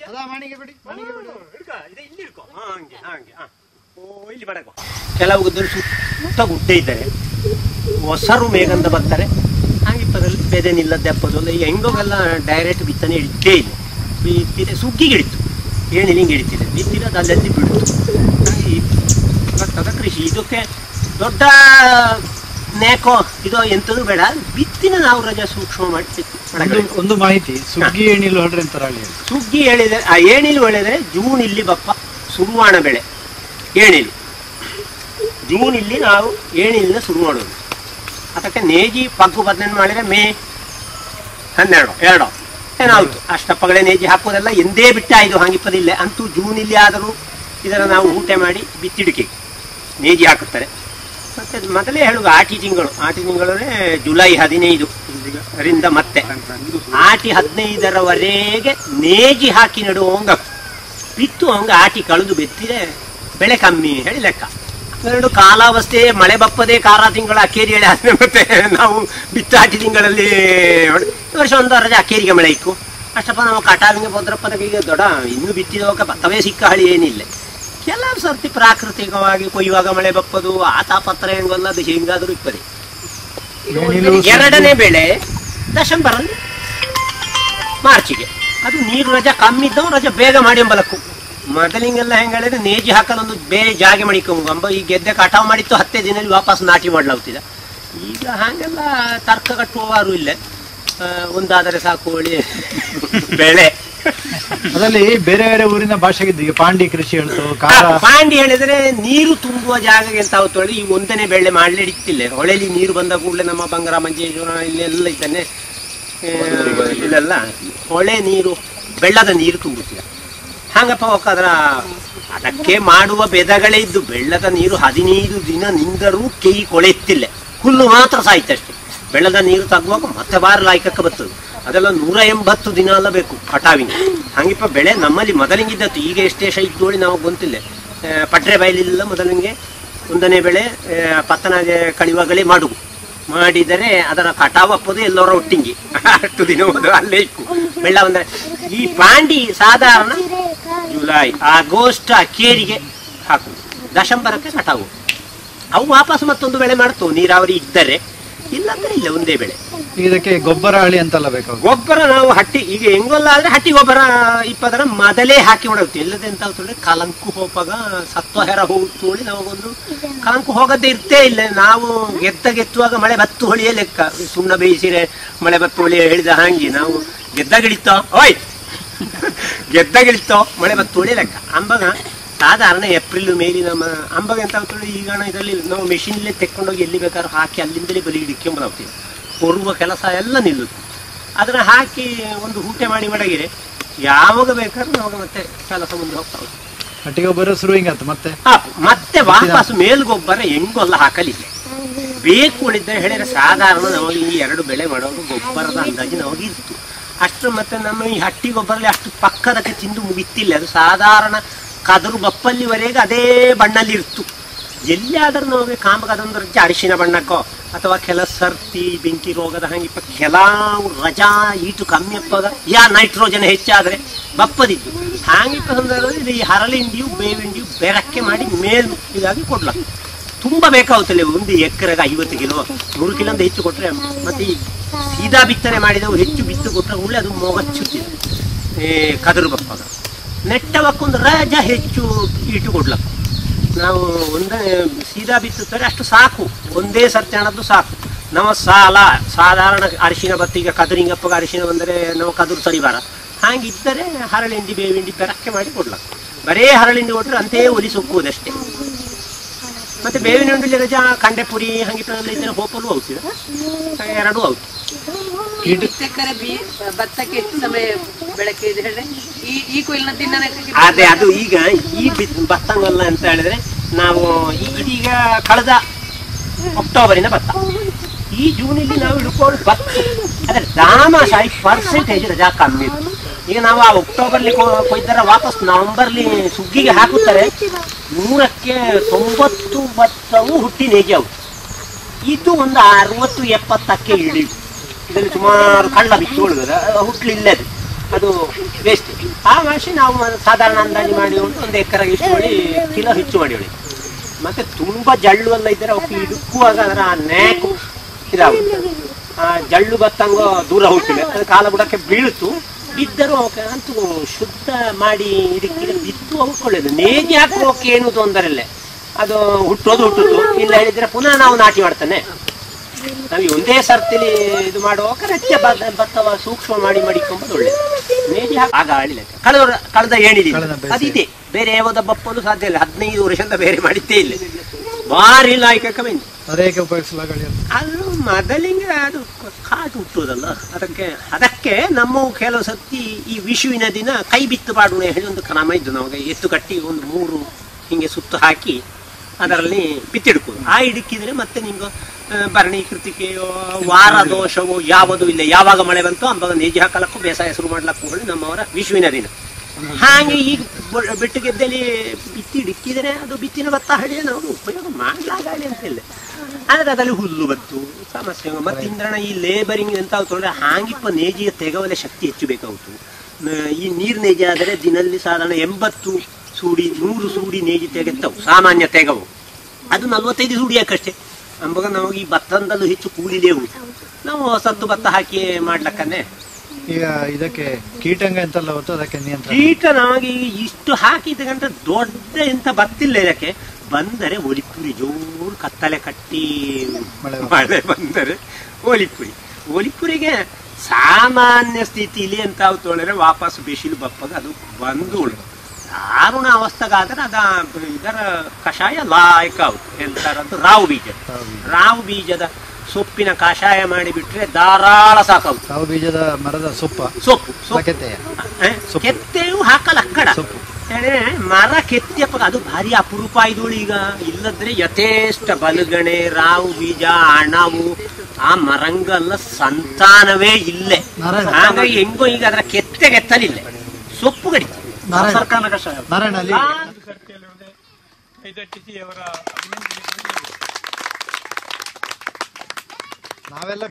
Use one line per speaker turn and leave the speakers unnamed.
ಅದಾ ಮಣಿಗೆ ಬಿಡಿ ಮಣಿಗೆ ಬಿಡಿ
ಹಿಡ್ಕ, ಇದೆ ಇಲ್ಲಿ ಹಿಡ್ಕೊ. ಹಾ, ಹಂಗೆ ಹಂಗೆ ಹಾ. ಓ ಇಲ್ಲಿ ಬಡಕೊ ಕೆಲವು ಗುದ್ದರು ಸುತ್ತ ಗುಡ್ಡೆ ಇದ್ದಾರೆ ಹೊಸರು ಮೇಘಂತ ಬರ್ತಾರೆ ಹಾಗಿಪ್ಪದಲ್ಲಿ ಬೆದೆ ನಿಲ್ಲದೆ ಹಪ್ಪದು ಅಲ್ಲ ಈಗ ಹೆಂಗೋಗೆಲ್ಲ ಡೈರೆಕ್ಟ್ ಬಿತ್ತನೆ ಹಿಡಿತೇ ಇಲ್ಲ ಬಿತ್ತಿದೆ ಸುಗ್ಗಿಗೆ ಹಿಡಿತು ಏಣಿಲಿ ಹಿಂಗೆ ಹಿಡಿತಿದೆ ಬಿತ್ತಿದೆ ಅದು ಅಲ್ಲಲ್ಲಿ ಬಿಡ್ತು ಹಾಗೆ ಈ ಭತ್ತದ ಕೃಷಿ ಇದಕ್ಕೆ ದೊಡ್ಡ ನೇಕೋ ಇದು ಎಂಥದ್ದು ಬೇಡ ಬಿತ್ತಿನ ನಾವು ರಜೆ ಸೂಕ್ಷ್ಮ ಮಾಡಿ ಬಿತ್ತು
ಒಂದು ಒಂದು ಮಾಹಿತಿ ಸುಗ್ಗಿ ಎಣ್ಣಿಲು ಹೊಡ್ರಿ ಅಂತಾರ ಹಳ್ಳಿ
ಸುಗ್ಗಿ ಹೇಳಿದರೆ ಆ ಏಣಿಲು ಹೇಳಿದರೆ ಜೂನ್ ಇಲ್ಲಿ ಬಪ್ಪ ಸುರುವಾಣ ಬೆಳೆ ಏಣಿಲು ಜೂನ್ ಇಲ್ಲಿ ನಾವು ಏಣಿಲಿನ ಶುರು ಮಾಡೋದು ಅದಕ್ಕೆ ನೇಜಿ ಪಗ್ಗು ಬದನೆ ಮಾಡಿದರೆ ಮೇ ಹನ್ನೆರಡು ಎರಡು ಏನಾಯ್ತು ಅಷ್ಟಪ್ಪಗಳೇ ನೇಜಿ ಹಾಕೋದೆಲ್ಲ ಎಂದೇ ಬಿಟ್ಟಾಯ್ತು ಹಾಗಿಪ್ಪದಿಲ್ಲ ಅಂತೂ ಜೂನ್ ಇಲ್ಲಿ ಆದರೂ ಇದರ ನಾವು ಊಟ ಮಾಡಿ ಬಿತ್ತಿಡಿಕೆ ನೇಜಿ ಹಾಕುತ್ತಾರೆ ಮತ್ತೆ ಮೊದಲೇ ಹೇಳುವ ಆಟಿ ತಿಂಗಳು ಆಟಿ ತಿಂಗಳೇ ಜುಲೈ ಹದಿನೈದು ರಿಂದ ಮತ್ತೆ ಆಟಿ ಹದಿನೈದರವರೆಗೆ ನೇಜಿ ಹಾಕಿ ನೆಡುವಂಗ ಬಿತ್ತು ಹಂಗ ಆಟಿ ಕಳೆದು ಬೆತ್ತಿದೆ ಬೆಳೆ ಕಮ್ಮಿ ಹೇಳಿ ಲೆಕ್ಕ ಎರಡು ಕಾಲಾವಸ್ಥೆ ಮಳೆ ಬಪ್ಪದೆ ಕಾರ ತಿಂಗಳ ಅಕ್ಕೇರಿ ಹೇಳಿ ಆದ್ಮೇಲೆ ಮತ್ತೆ ನಾವು ಬಿತ್ತಾಟಿ ತಿಂಗಳಲ್ಲಿ ಹೊಡ್- ಈ ವರ್ಷ ಒಂದು ರಜೆ ಅಕ್ಕೇರಿಗೆ ಮಳೆ ಇಕ್ಕು ಅಷ್ಟಪ್ಪ ನಾವು ಕಟಾವಿಗೆ ಭದ್ರಪ್ಪದ ಈಗ ದೊಡ್ಡ ಇನ್ನು ಬಿತ್ತಿದವಾಗ ಭತ್ತವೇ ಸಿಕ್ಕ ಹಳಿ ಏನಿಲ್ಲ ಕೆಲವು ಸರ್ತಿ ಪ್ರಾಕೃತಿಕವಾಗಿ ಕೊಯ್ಯುವಾಗ ಮಳೆ ಬಪ್ಪದು ಆತ ಪತ್ರ ಹೆಂಗಲ್ಲ ಅದು ಹೆಂಗಾದರೂ ಇಪ್ಪದೆ
ಏಣಿಲು
ಎರಡನೇ ಬೆಳೆ ದಶಂಬರಲ್ಲಿ ಮಾರ್ಚಿಗೆ ಅದು ನೀರು ರಜೆ ಕಮ್ಮಿ ಇದ್ದವು ರಜೆ ಬೇಗ ಮಾಡಿ ಎಂಬಲಕ್ಕು ಮೊದಲಿಂಗೆಲ್ಲ ಹೆಂಗ್ ಹೇಳಿದ್ರೆ ನೇಜಿ ಹಾಕಲೊಂದು ಬೇರೆ ಜಾಗೆ ಮಾಡಿಕೊಂಬ ಅಂಬ ಈ ಗೆದ್ದೆ ಕಟಾವು ಮಾಡಿತ್ತು ಹತ್ತೇ ದಿನದಲ್ಲಿ ವಾಪಸ್ ನಾಟಿ ಮಾಡ್ಲಾಗ್ತಿದೆ ಈಗ ಹಾಗೆಲ್ಲ ತರ್ಕ ಕಟ್ಟುವವರು ಇಲ್ಲ ಆ, ಒಂದಾದರೆ ಸಾಕು ಒಳ್ಳೆ ಬೆಳೆ
ಅದರಲ್ಲಿ ಬೇರೆ ಬೇರೆ ಊರಿನ ಭಾಷೆಗಿದ್ದು ಈಗ ಪಾಂಡಿ ಕೃಷಿ ಹೇಳ್ತು
ಆ,
ಕಾರ
ಪಾಂಡಿ ಹೇಳಿದ್ರೆ ನೀರು ತುಂಬುವ ಜಾಗಗೆ ಅಂತ ಅವತ್ತು ಈ ಒಂದನೇ ಬೆಳೆ ಮಾಡ್ಲಿ ಹಿಡಿತಿಲ್ಲ ಹೊಳೆಲಿ ನೀರು ಬಂದ ಕೂಡಲೇ ನಮ್ಮ ಬಂಗಾರ ಮಂಜೇಶ್ವರ ಇಲ್ಲೆಲ್ಲ ಇದ್ದಾನೆ ಆ, ಇಲ್ಲೆಲ್ಲ ಹೊಳೆ ನೀರು ಬೆಳ್ಳದ ನೀರು ತುಂಬುತ್ತಿದೆ ಹಂಗಪ್ಪ ಹೋಗದ್ರ ಅದಕ್ಕೆ ಮಾಡುವ ಬೆದಗಳೇ ಇದ್ದು ಬೆಳ್ಳದ ನೀರು ಹದಿನೈದು ದಿನ ನಿಂದರೂ ಕೈ ಕೊಳೆತ್ತಿಲ್ಲ ಹುಲ್ಲು ಮಾತ್ರ ಸಾಯ್ತಷ್ಟೇ ಬೆಳ್ಳದ ನೀರು ತಗುವಾಗ ಮತ್ತೆ ಬಾರ ಲಾಯ್ಕಕ್ಕೆ ಬರ್ತದೆ ಅದೆಲ್ಲ ನೂರ ಎಂಬತ್ತು ದಿನ ಎಲ್ಲ ಬೇಕು ಕಟಾವಿನ ಹಂಗಿಪ್ಪ ಬೆಳೆ ನಮ್ಮಲ್ಲಿ ಮೊದಲಿಂಗಿದ್ದತ್ತು ಈಗ ಎಷ್ಟೇ ಶೈ ನೋಡಿ ನಾವು ಗೊತ್ತಿಲ್ಲ ಆ, ಪಟ್ರೆ ಬಯಲಿಲ್ಲ ಮೊದಲಿಗೆ ಒಂದನೇ ಬೆಳೆ ಆ, ಪತ್ತನಾಗೆ ಕಳಿವಾಗಲೇ ಮಾಡುವು ಮಾಡಿದರೆ ಅದರ ಕಟಾವು ಅಪ್ಪದು ಎಲ್ಲರ ಒಟ್ಟಿಂಗಿ ಅಷ್ಟು ದಿನ ಹೋದ ಅಲ್ಲೇ ಇಕ್ಕು ಬೆಳ್ಳ ಬಂದರೆ ಈ ಪಾಂಡಿ ಸಾಧಾರಣ ಜುಲೈ ಆಗಸ್ಟ್ ಅಕ್ಕೇರಿಗೆ ಹಾಕುದು ದಶಂಬರಕ್ಕೆ ಕಟಾವು ಅವು ವಾಪಸ್ ಮತ್ತೊಂದು ಬೆಳೆ ಮಾಡ್ತವು ನೀರಾವರಿ ಇದ್ದರೆ ಇಲ್ಲಾಂದ್ರೆ ಇಲ್ಲ ಒಂದೇ ಬೆಳೆ
ಇದಕ್ಕೆ ಗೊಬ್ಬರ ಹಳಿ ಅಂತೆಲ್ಲ ಬೇಕಾಗುತ್ತೆ
ಗೊಬ್ಬರ ನಾವು ಹಟ್ಟಿ ಈಗ ಹೆಂಗೊಲ್ಲ ಆದ್ರೆ ಹಟ್ಟಿ ಗೊಬ್ಬರ ಇಪ್ಪದರ ಮೊದಲೇ ಹಾಕಿ ಹೊಡೋದು ಇಲ್ಲದೆ ಅಂತ ಅಂತಂದ್ರೆ ಕಲಂಕು ಹೋಪಾಗ ಸತ್ವ ಹೆರ ಹೋಗ್ತೋಳಿ ನಮಗೊಂದು ಕಲಂಕು ಹೋಗದೇ ಇರ್ತೇ ಇಲ್ಲ ನಾವು ಗೆದ್ದ ಗೆತ್ತುವಾಗ ಮಳೆ ಬತ್ತು ಹೊಳಿಯೇ ಲೆಕ್ಕ ಸುಣ್ಣ ಬೇಯಿಸಿರೆ ಮಳೆ ಬತ್ತು ಹೊಳಿ ಹೇಳಿದ ಹಾಗೆ ನಾವು ಗೆದ್ದಗಿಳಿತೋ ಓಯ್ ಗೆದ್ದಗಿಳಿತೋ ಮಳೆ ಬತ್ತು ಹೊಳಿ ಲೆಕ್ಕ ಅಂಬಾಗ ಸಾಧಾರಣ ಏಪ್ರಿಲ್ ಮೇಲಿ ನಮ್ಮ ಅಂಬಾಗ ಎಂತ ಅಂತೇಳಿ ಈಗ ಇದರಲ್ಲಿ ನಾವು ಮೆಷಿನಲ್ಲೇ ತೆಕ್ಕೊಂಡೋಗಿ ಎಲ್ಲಿ ಬೇಕಾದ್ರೂ ಹಾಕಿ ಅಲ್ಲಿಂದಲೇ ಬಲಿ ಹಿಡ್ಕೊಂಬರ್ತೀವಿ ಕೊರುವ ಕೆಲಸ ಎಲ್ಲ ನಿಲ್ಲುತ್ತೆ ಅದನ್ನ ಹಾಕಿ ಒಂದು ಊಟೆ ಮಾಡಿ ಮಡಗಿರೆ ಯಾವಾಗ ಬೇಕಾದ್ರೂ ಅವಾಗ ಮತ್ತೆ ಕೆಲಸ ಮುಂದೆ ಹೋಗ್ತಾ ಹೋಗುತ್ತೆ.
ಹಟ್ಟಿ ಗೊಬ್ಬರ ಶುರು ಹಿಂಗಂತ ಮತ್ತೆ
ಆ, ಮತ್ತೆ ವಾಪಸ್ ಮೇಲ್ಗೊಬ್ಬರ ಹೆಂಗೊಲ್ಲ ಹಾಕಲಿಲ್ಲ ಬೇಕು ಉಳಿದ್ರೆ ಹೇಳಿದ್ರೆ ಸಾಧಾರಣ ನಮಗೆ ಈ ಎರಡು ಬೆಳೆ ಮಾಡುವಾಗ ಗೊಬ್ಬರದ ಅಂದಾಜು ನಮಗೆ ಇತ್ತು ಅಷ್ಟು ಮತ್ತೆ ನಮ್ಮ ಈ ಹಟ್ಟಿ ಗೊಬ್ಬರಲ್ಲಿ ಅಷ್ಟು ಪಕ್ಕದಕ್ಕೆ ತಿಂದು ಮುಗಿತಿಲ್ಲ ಅದು ಸಾಧಾರಣ ಕದರು ಬಪ್ಪಲ್ಲಿವರೆಗೆ ಅದೇ ಬಣ್ಣಲ್ಲಿ ಇರ್ತು ಎಲ್ಲಿಯಾದರೂ ನಮಗೆ ಕಾಮಕದೊಂದು ರಜೆ ಅರಿಶಿನ ಬಣ್ಣಕ್ಕೋ ಅಥವಾ ಕೆಲ ಸರ್ತಿ ಬೆಂಕಿ ರೋಗದ ಹಂಗಿಪ್ಪ ಕೆಲವು ರಜಾ ಈಟು ಕಮ್ಮಿ ಅಪ್ಪದ ಯಾ ನೈಟ್ರೋಜನ್ ಹೆಚ್ಚಾದರೆ ಬಪ್ಪದಿದ್ದು ಹಾಂಗಿಪ್ಪ ಸಂದರ್ಭದಲ್ಲಿ ಈ ಹರಳಿಂಡಿಯು ಬೇವಿಂಡಿಯು ಬೆರಕ್ಕೆ ಮಾಡಿ ಮೇಲು ಇದಾಗಿ ಕೊಡ್ಲಾಕ ತುಂಬ ಬೇಕಾಗುತ್ತಲ್ಲ ಒಂದು ಎಕರೆಗೆ ಐವತ್ತು ಕಿಲೋ ನೂರು ಕಿಲೋ ಅಂತ ಹೆಚ್ಚು ಕೊಟ್ಟರೆ ಮತ್ತೆ ಈ ಸೀದಾ ಬಿತ್ತನೆ ಮಾಡಿದವು ಹೆಚ್ಚು ಬಿತ್ತು ಕೊಟ್ಟರೆ ಒಳ್ಳೆ ಅದು ಮೊಗಚ್ಚುತ್ತಿದೆ ಏ ಕದರು ಬಪ್ಪಾಗ ನೆಟ್ಟವಕ್ಕೊಂದು ರಜ ಹೆಚ್ಚು ಈಟು ಕೊಡ್ಲಕ್ಕ ನಾವು ಒಂದೇ ಸೀದಾ ಬಿತ್ತುತ್ತಾರೆ ಅಷ್ಟು ಸಾಕು ಒಂದೇ ಸರ್ತಿ ಹಣದ್ದು ಸಾಕು ನಾವು ಸಾಲ ಸಾಧಾರಣ ಅರಿಶಿನ ಬತ್ತಿಗೆ ಕದುರಿಂಗಪ್ಪಗ ಅರಿಶಿನ ಬಂದರೆ ನಾವು ಕದುರು ಸರಿಬಾರ ಹಾಗಿದ್ದರೆ ಹರಳಿಂಡಿ ಬೇವಿಂಡಿ ಬೆರಕ್ಕೆ ಮಾಡಿ ಕೊಡ್ಲಕ್ಕ ಬರೇ ಹರಳಿಂಡಿ ಕೊಟ್ಟರೆ ಅಂತೆಯೇ ಒಲಿ ಸೊಕ್ಕುವುದಷ್ಟೇ ಮತ್ತೆ ಬೇವಿನ ಉಂಡಿಲಿ ರಜಾ ಕಂಡೆಪುರಿ ಹಂಗಿಪ್ಪೆಲ್ಲ ಇದ್ದರೆ ಹೋಪಲು ಔತಿದೆ ಎರಡೂ ಔತು
ಕೀಟ
ಎಕರೆ ಬಿ ಭತ್ತಕ್ಕೆ ಎಷ್ಟು ಸಮಯ ಬೆಳಕೆ ಇದೆ ಹೇಳಿದ್ರೆ ಈ ಈ ಕೊಯ್ಲಿನ ದಿನ
ಅದೇ ಅದು ಈಗ ಈ ಬಿ- ಭತ್ತಂಗಲ್ಲ ಅಂತ ಹೇಳಿದ್ರೆ ನಾವು ಈ- ಇದೀಗ ಕಳೆದ ಅಕ್ಟೋಬರಿಂದ ಭತ್ತ ಈ ಜೂನಲ್ಲಿ ನಾವು ಹಿಡ್ಕೊಂಡು ಭತ್ತ ಅದ್ರ ದಾಮಾಶಾಹಿ ಪರ್ಸೆಂಟೇಜ್ ರಜಾ ಕಮ್ಮಿ ಇತ್ತು. ಈಗ ನಾವು ಆ ಅಕ್ಟೋಬರ್ಲಿ ಕೊ- ಕೊಯ್ದರೆ ವಾಪಸ್ ನವೆಂಬರ್ಲಿ ಸುಗ್ಗಿಗೆ ಹಾಕುತ್ತಾರೆ ನೂರಕ್ಕೆ ತೊಂಬತ್ತು ಭತ್ತವು ಹುಟ್ಟಿ ನೇಜಿ ಅವು ಇದು ಒಂದು ಅರವತ್ತು ಎಪ್ಪತ್ತಕ್ಕೆ ಇಳಿ ಇದರಲ್ಲಿ ಸುಮಾರು ಕಳ್ಳ ಬಿಚ್ಚೋಳುಗದ ಹುಟ್ಲಿಲ್ಲ ಅದು ಅದು ವೇಸ್ಟ್ ಆ ಭಾಷೆ ನಾವು ಒಂದು ಸಾಧಾರಣ ಅಂದಾಜು ಮಾಡಿ ಉಂಟು ಒಂದು ಎಕರೆಗೆ ಇಷ್ಟು ಮಾಡಿ ಕಿಲೋ ಹೆಚ್ಚು ಮಾಡಿ ಹೊಡಿ ಮತ್ತೆ ತುಂಬಾ ಜಳ್ಳು ಎಲ್ಲ ಇದ್ದರೆ ಅವಕ್ಕೆ ಇಡುಕುವಾಗ ಅದರ ಆ ನ್ಯಾಕು ಇದಾಗುತ್ತೆ ಆ ಜಳ್ಳು ಬತ್ತಂಗೋ ದೂರ ಹೋಗ್ತದೆ ಅದು ಕಾಲ ಬುಡಕ್ಕೆ ಬೀಳ್ತು ಬಿದ್ದರೂ ಅವಕ್ಕೆ ಅಂತೂ ಶುದ್ಧ ಮಾಡಿ ಇದಕ್ಕೆ ಬಿತ್ತು ಅವಕ್ಕೆ ಒಳ್ಳೇದು ನೇಜಿ ಹಾಕುವಕ್ಕೆ ಏನು ತೊಂದರೆ ಇಲ್ಲ ಅದು ಹುಟ್ಟೋದು ಹುಟ್ಟುದು ಇಲ್ಲ ಹೇಳಿದ್ರೆ ಪುನಃ ನಾವು ನಾಟಿ ಮಾಡ್ತಾನೆ ನಮಗೆ ಒಂದೇ ಸರ್ತಿಲಿ ಇದು ಮಾಡುವಾಗ ರಚ್ಚೆ ಬ- ಭತ್ತವ ಸೂಕ್ಷ್ಮ ಮಾಡಿ ಮಡಿಕೊಂಬುದು ಒಳ್ಳೇದು ನೇಜಿ ಹಾಕಿ ಆಗ ಆಳಿಲ್ಲ ಕಳೆದ ವರ- ಕಳೆದ ಏನಿದೆ
ಕಳೆದ ಬೇಸಿಗೆ.
ಅದಿದೆ ಬೇರೆ ಯಾವುದ ಬಪ್ಪಲು ಸಾಧ್ಯ ಇಲ್ಲ ಹದಿನೈದು ವರ್ಷದಿಂದ ಬೇರೆ ಮಾಡಿದ್ದೇ ಇಲ್ಲ ಭಾರಿ ಲಾಯ್ಕ ಬಂದು
ಅದೇಕೆ ಉಪಯೋಗಿಸಲಾಗಲಿ
ಅದು ಮೊದಲಿಗೆ ಅದು ಕಾಟು ಹುಟ್ಟುವುದಲ್ಲ ಅದಕ್ಕೆ ಅದಕ್ಕೆ ನಮ್ಮ ಕೆಲವು ಸತಿ ಈ ವಿಷುವಿನ ದಿನ ಕೈ ಬಿತ್ತು ಪಾಡುಣೆ ಹೇಳಿ ಒಂದು ಕ್ರಮ ಇದ್ದು ನಮಗೆ ಎತ್ತು ಕಟ್ಟಿ ಒಂದು ಮೂರು ಹಿಂಗೆ ಸುತ್ತು ಹಾಕಿ ಅದರಲ್ಲಿ ಬಿತ್ತಿಡ್ಕೋದು ಆ ಇಡುಕಿದ್ರೆ ಮತ್ತೆ ನಿಮ್ಗೆ ಆ, ಭರಣಿ ಕೃತಿಕೆಯೋ ವಾರ ದೋಷವೋ ಯಾವುದೂ ಇಲ್ಲ ಯಾವಾಗ ಮಳೆ ಬಂತೋ ಅಂಬಾಗ ನೇಜಿ ಹಾಕಲಕ್ಕೂ ಬೇಸಾಯ ಶುರು ಮಾಡ್ಲಕ್ಕೂ ಹೇಳಿ ನಮ್ಮವರ ವಿಷುವಿನ ದಿನ ಹಾಗೆ ಈಗ ಬೊ- ಬೆಟ್ಟು ಗೆದ್ದಲ್ಲಿ ಬಿತ್ತಿ ಇಡುಕಿದ್ರೆ ಅದು ಬಿತ್ತಿನ ಭತ್ತ ಹಳಿ ನಾವು ಉಪಯೋಗ ಮಾಡ್ಲಾಗಲಿ ಅಂತ ಇಲ್ಲ ಆದ್ರೆ ಅದರಲ್ಲಿ ಹುಲ್ಲು ಬತ್ತು ಸಮಸ್ಯೆ ಮತ್ತೆ ಇಂದ್ರಣ ಈ ಲೇಬರಿಂಗ್ ಅಂತ ತೊಗೊಂಡ್ರೆ ಹಾಂಗಿಪ್ಪ ನೇಜಿಯ ತೆಗವಲೆ ಶಕ್ತಿ ಹೆಚ್ಚು ಬೇಕಾಗುತ್ತು ನ- ಈ ನೀರು ನೇಜಿ ಆದರೆ ದಿನಲ್ಲಿ ಸಾಧಾರಣ ಎಂಬತ್ತು ಸೂಡಿ ನೂರು ಸೂಡಿ ನೇಜಿ ತೆಗೆತ್ತವು ಸಾಮಾನ್ಯ ತೆಗವು ಅದು ನಲ್ವತ್ತೈದು ಸೂಡಿ ಯಾಕಷ್ಟೇ ಅಂಬಾಗ ನಮಗೆ ಈ ಭತ್ತದಲ್ಲೂ ಹೆಚ್ಚು ಕೂಲಿಲೇವು ನಾವು ಹೊಸತ್ತು ಭತ್ತ ಹಾಕಿ ಮಾಡ್ಲಕ್ಕನೆ
ಈಗ ಇದಕ್ಕೆ ಕೀಟಂಗ ಎಂತೆಲ್ಲ ಹೊತ್ತು ಅದಕ್ಕೆ ನಿಯಂತ್ರಣ
ಕೀಟ ನಮಗೆ ಇಷ್ಟು ಹಾಕಿದ ಗಂಟ ದೊಡ್ಡ ಎಂತ ಬತ್ತಿಲ್ಲ ಇದಕ್ಕೆ ಬಂದರೆ ಒಲಿಪುರಿ ಜೋರು ಕತ್ತಲೆ ಕಟ್ಟಿ
ಮಳೆ
ಮಳೆ ಬಂದರೆ ಒಲಿಪುರಿ ಒಲಿಪುರಿಗೆ ಸಾಮಾನ್ಯ ಸ್ಥಿತಿಲಿ ಅಂತ ತೊಳೆದ್ರೆ ವಾಪಸ್ ಬಿಸಿಲು ಬಪ್ಪಗ ಅದು ಬಂದು ಉಳ್ಳು ದಾರುಣ ಅವಸ್ಥೆಗಾದ್ರೆ ಅದ ಇದರ ಕಷಾಯ ಲಾಯಕ ಆಗುತ್ತೆ ಎಂತಾರದ್ದು ರಾವು ಬೀಜ
ರಾವು ಬೀಜ.
ರಾವು ಬೀಜದ ಸೊಪ್ಪಿನ ಕಷಾಯ ಮಾಡಿಬಿಟ್ರೆ ಧಾರಾಳ ಸಾಕಾಗುತ್ತೆ
ಸಾವು ಬೀಜದ ಮರದ ಸೊಪ್ಪ
ಸೊಪ್ಪು ಸೊಪ್ಪು
ಕೆತ್ತೆಯ
ಹ?
ಸೊಪ್ಪು.
ಕೆತ್ತೆಯು ಹಾಕಲ್ಲ ಅಕ್ಕಡ
ಸೊಪ್ಪು.
ಹೇಳಿ ಮರ ಕೆತ್ತಿಯಪ್ಪ ಅದು ಭಾರಿ ಅಪರೂಪ ಇದುಳು ಈಗ ಇಲ್ಲದ್ರೆ ಯಥೇಷ್ಟ ಬಲಗಣೆ ರಾವು ಬೀಜ ಹಣವು ಆ ಮರಂಗಲ್ಲ ಸಂತಾನವೇ ಇಲ್ಲೇ
ನಾರಾಯಣ.
ಹಾಗಾಗಿ ಹೆಂಗೋ ಈಗ ಅದರ ಕೆತ್ತೆ ಕೆತ್ತಲಿಲ್ಲ ಸೊಪ್ಪು ಕಡಿತು
ನಾರಾಯಣ.
ಸರ್ಕಾರನ ಕಷಾಯ
ನಾರಾಯಣ ಅಲ್ಲಿ ನಾವೆಲ್ಲ